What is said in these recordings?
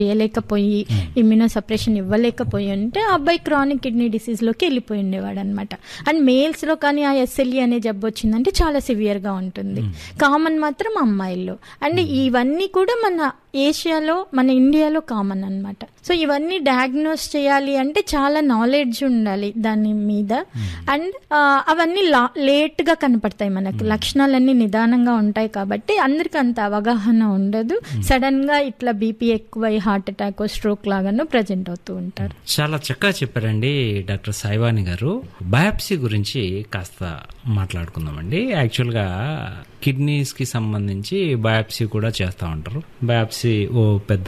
చేయలేకపోయి immuno suppression ఇవ్వలేకపోయి ఉంటే ఆ అబ్బాయి క్రానిక్ కిడ్నీ డిసీజ్ లోకి వెళ్ళిపోయి ఉండేవాడు అనమాట అండ్ మేల్స్ లో కానీ ఆ ఎస్ఎల్ఈ అనే జబ్బు వచ్చిందంటే చాలా సివియర్ గా ఉంటుంది కామన్ మాత్రం అమ్మాయిల్లో అండ్ ఇవన్నీ కూడా మన ఏషియాలో మన ఇండియాలో కామన్ అన్నమాట సో ఇవన్నీ డయాగ్నోస్ చేయాలి అంటే చాలా నాలెడ్జ్ ఉండాలి దాని మీద అండ్ అవన్నీ లేట్ గా కనపడతాయి మనకు లక్షణాలన్నీ నిదానంగా ఉంటాయి కాబట్టి అందరికి అంత అవగాహన ఉండదు సడన్ గా ఇట్లా బీపీ ఎక్కువై హార్ట్ అటాక్ స్ట్రోక్ లాగాను ప్రజెంట్ అవుతూ ఉంటారు చాలా చక్కగా చెప్పారండి డాక్టర్ సాయివాణి గారు బయాప్సీ గురించి కాస్త మాట్లాడుకుందామండి యాక్చువల్గా కిడ్నీస్ కి సంబంధించి బయాప్సీ కూడా చేస్తూ ఉంటారు బయాప్సీ ఓ పెద్ద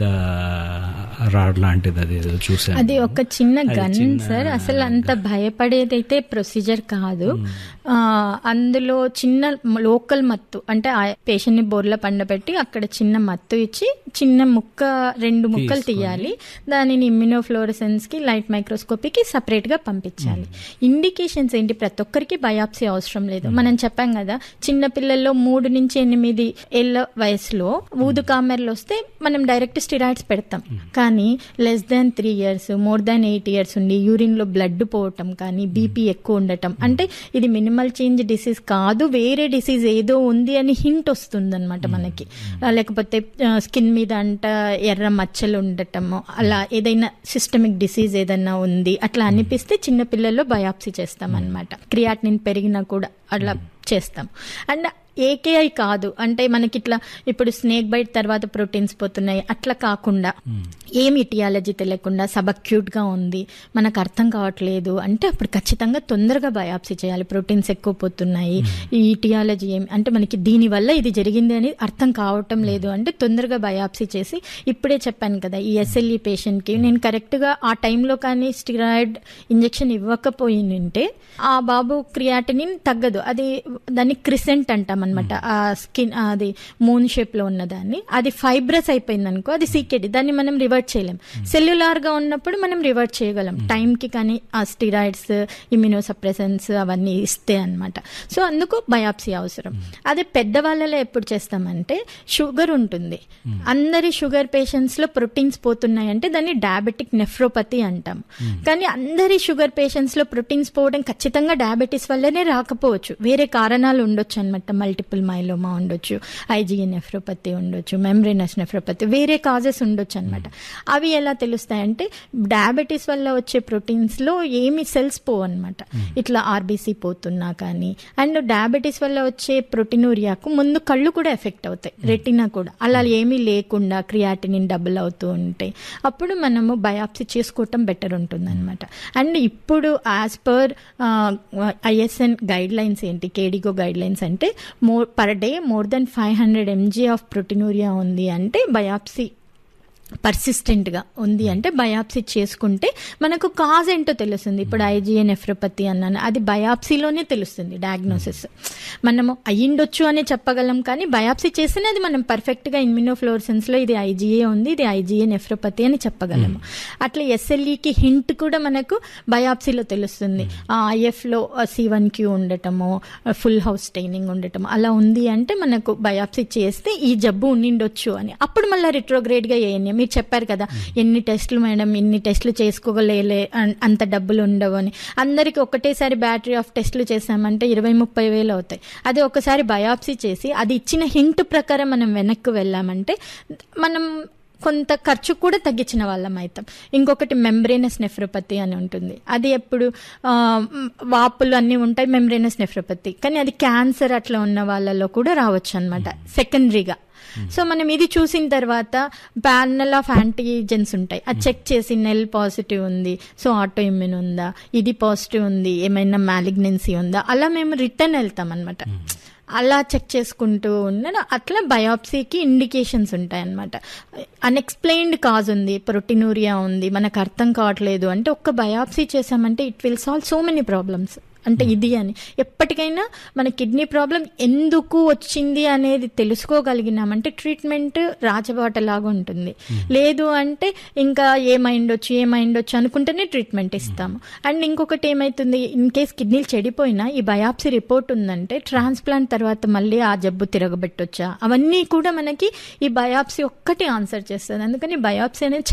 రాడ్ లాంటిది అది ఏదో చూసాను అది ఒక చిన్న అది గన్ చిన్న సార్ అసలు అంత భయపడేదైతే ప్రొసీజర్ కాదు ఆ, అందులో చిన్న లోకల్ మత్తు అంటే ఆ పేషెంట్ ని బోర్ల పండబెట్టి అక్కడ చిన్న మత్తు ఇచ్చి చిన్న ముక్క రెండు ముక్కలు తీయాలి దానిని ఇమ్యూనోఫ్లోరసెన్స్ కి లైట్ మైక్రోస్కోపీకి సపరేట్ గా పంపించాలి ఇండికేషన్స్ ఏంటి ప్రతి ఒక్కరికి బయాప్సీ అవసరం లేదు మనం చెప్పాం కదా చిన్న పిల్లల్లో మూడు నుంచి ఎనిమిది ఏళ్ళ వయసులో ఊదు కామెర్లు వస్తే మనం డైరెక్ట్ స్టిరాయిడ్స్ పెడతాం కానీ less than three years more than eight years ఉండి యూరిన్ లో బ్లడ్ పోవటం కానీ బీపీ ఎక్కువ ఉండటం అంటే ఇది మినిమల్ చేంజ్ డిసీజ్ కాదు వేరే డిసీజ్ ఏదో ఉంది అని హింట్ వస్తుంది అనమాట మనకి ఆ, లేకపోతే స్కిన్ మీద అంట ఎర్ర మచ్చలు ఉండటము అలా ఏదైనా సిస్టమిక్ డిసీజ్ ఏదైనా ఉంది అట్లా అనిపిస్తే చిన్న పిల్లల్లో బయాప్సీ చేస్తాం అనమాట క్రియాటినిన్ పెరిగినా కూడా అట్లా చేస్తాం అండ్ ఏకేఐ కాదు అంటే మనకి ఇట్లా ఇప్పుడు స్నేక్ బైట్ తర్వాత ప్రోటీన్స్ పోతున్నాయి అట్లా కాకుండా ఏమి ఇటియాలజీ తెలియకుండా సబక్యూట్ గా ఉంది మనకు అర్థం కావట్లేదు అంటే అప్పుడు ఖచ్చితంగా తొందరగా బయాప్సీ చేయాలి ప్రోటీన్స్ ఎక్కువ పోతున్నాయి ఈ ఇటియాలజీ ఏమి అంటే మనకి దీని వల్ల ఇది జరిగింది అని అర్థం కావటం లేదు అంటే తొందరగా బయాప్సీ చేసి ఇప్పుడే చెప్పాను కదా ఈ ఎస్ఎల్ఈ పేషెంట్ కి నేను కరెక్ట్ గా ఆ టైంలో కానీ స్టిరాయిడ్ ఇంజెక్షన్ ఇవ్వకపోయి ఉంటే ఆ బాబు క్రియాటినిన్ తగ్గదు అది దాన్ని క్రిసెంట్ అంటాం అనమాట ఆ స్కిన్ అది మూన్ షేప్ లో ఉన్నదాన్ని అది ఫైబ్రస్ అయిపోయింది అనుకో అది సీకెడి దాన్ని మనం రివర్ట్ చేయలేం సెల్యులార్ గా ఉన్నప్పుడు మనం రివర్ట్ చేయగలం టైం కి కానీ ఆ స్టిరాయిడ్స్ ఇమ్యూనో సప్రెసెన్స్ అవన్నీ ఇస్తే అన్నమాట సో అందుకు బయాప్సీ అవసరం అదే పెద్దవాళ్ళలో ఎప్పుడు చేస్తామంటే షుగర్ ఉంటుంది అందరి షుగర్ పేషెంట్స్ లో ప్రోటీన్స్ పోతున్నాయి అంటే దాన్ని డయాబెటిక్ నెఫ్రోపతి అంటాం కానీ అందరి షుగర్ పేషెంట్స్ లో ప్రోటీన్స్ పోవడం ఖచ్చితంగా డయాబెటీస్ వల్లనే రాకపోవచ్చు వేరే కారణాలు ఉండొచ్చు అనమాట మల్టిపుల్ మైలోమా ఉండొచ్చు ఐజిఎన్ నెఫ్రోపతి ఉండొచ్చు మెమ్రేనస్ నెఫ్రోపతి వేరే కాజెస్ ఉండొచ్చు అనమాట అవి ఎలా తెలుస్తాయంటే డయాబెటీస్ వల్ల వచ్చే ప్రోటీన్స్ లో ఏమి సెల్స్ పోవు అనమాట ఇట్లా ఆర్బీసీ పోతున్నా కానీ అండ్ డయాబెటీస్ వల్ల వచ్చే ప్రోటీనూరియాకు ముందు కళ్ళు కూడా ఎఫెక్ట్ అవుతాయి రెటినా కూడా అలా ఏమీ లేకుండా క్రియాటినిన్ డబుల్ అవుతూ ఉంటాయి అప్పుడు మనము బయాప్సీ చేసుకోవటం బెటర్ ఉంటుంది అనమాట అండ్ ఇప్పుడు as per ISN guidelines ఏంటి కేడిగో గైడ్ లైన్స్ అంటే more per day more than five hundred mg of proteinuria ఉంది అంటే బయాప్సీ పర్సిస్టెంట్ గా ఉంది అంటే బయాప్సీ చేసుకుంటే మనకు కాజ్ ఏంటో తెలుస్తుంది ఇప్పుడు ఐజిఎన్ నెఫ్రోపతి అన్నాను అది బయాప్సీలోనే తెలుస్తుంది డయాగ్నోసిస్ మనము అయ్యిండొచ్చు అని చెప్పగలం కానీ బయాప్సీ చేస్తేనే అది మనం పర్ఫెక్ట్ గా ఇమ్యూనోఫ్లోరసెన్స్ లో ఇది ఐజిఏ ఉంది ఇది ఐజిఏ నెఫ్రోపతి అని చెప్పగలము అట్లా ఎస్ఎల్ఈకి హింట్ కూడా మనకు బయాప్సీలో తెలుస్తుంది ఆ ఐఎఫ్ లో సి వన్ క్యూ ఉండటము ఫుల్ హౌస్ స్టైనింగ్ ఉండటము అలా ఉంది అంటే మనకు బయాప్సీ చేస్తే ఈ జబ్బు ఉండిండొచ్చు అని అప్పుడు మళ్ళీ రిట్రోగ్రేడ్ గా ఏఎన్ఏ మీరు చెప్పారు కదా ఎన్ని టెస్టులు మేడం ఇన్ని టెస్టులు చేసుకోగలేలే అన్- అంత డబ్బులు ఉండవు అని అందరికి ఒకటేసారి బ్యాటరీ ఆఫ్ టెస్టులు చేసామంటే ఇరవై ముప్పై వేలు అవుతాయి అదే ఒకసారి బయాప్సీ చేసి అది ఇచ్చిన హింట్ ప్రకారం మనం వెనక్కి వెళ్ళామంటే మనం కొంత ఖర్చు కూడా తగ్గించిన వాళ్ళం అవుతాం ఇంకొకటి మెంబ్రేనస్ నెఫ్రోపతి అని ఉంటుంది అది ఎప్పుడు ఆ, మ్, వాపులు అన్నీ ఉంటాయి మెంబ్రేనస్ నెఫ్రోపతి కానీ అది క్యాన్సర్ అట్లా ఉన్న వాళ్ళలో కూడా రావచ్చు అనమాట సెకండరీగా సో మనం ఇది చూసిన తర్వాత ప్యానల్ ఆఫ్ యాంటీజెన్స్ ఉంటాయి అది చెక్ చేసి నెల్ పాజిటివ్ ఉంది సో ఆటో ఇమ్యూన్ ఉందా ఇది పాజిటివ్ ఉంది ఏమైనా మ్యాలిగ్నెన్సీ ఉందా అలా మేము రిటర్న్ వెళ్తాం అనమాట అలా చెక్ చేసుకుంటూ ఉన్న అట్లా బయాప్సీకి ఇండికేషన్స్ ఉంటాయి అనమాట అన్ఎక్స్ప్లెయిన్డ్ కాజ్ ఉంది ప్రోటీనూరియా ఉంది మనకు అర్థం కావట్లేదు అంటే ఒక్క బయాప్సీ చేసామంటే it will solve so many problems అంటే ఇది అని ఎప్పటికైనా మన కిడ్నీ ప్రాబ్లం ఎందుకు వచ్చింది అనేది తెలుసుకోగలిగినామంటే ట్రీట్మెంట్ రాజబాటలాగా ఉంటుంది లేదు అంటే ఇంకా ఏమైండొచ్చు ఏమైండొచ్చు అనుకుంటేనే ట్రీట్మెంట్ ఇస్తాము అండ్ ఇంకొకటి ఏమైతుంది ఇన్ కేస్ కిడ్నీలు చెడిపోయినా ఈ బయాప్సీ రిపోర్ట్ ఉందంటే ట్రాన్స్ప్లాంట్ తర్వాత మళ్ళీ ఆ జబ్బు తిరగబెట్టొచ్చా అవన్నీ కూడా మనకి ఈ బయాప్సీ ఒక్కటి ఆన్సర్ చేస్తుంది అందుకని బయాప్సీ అనేది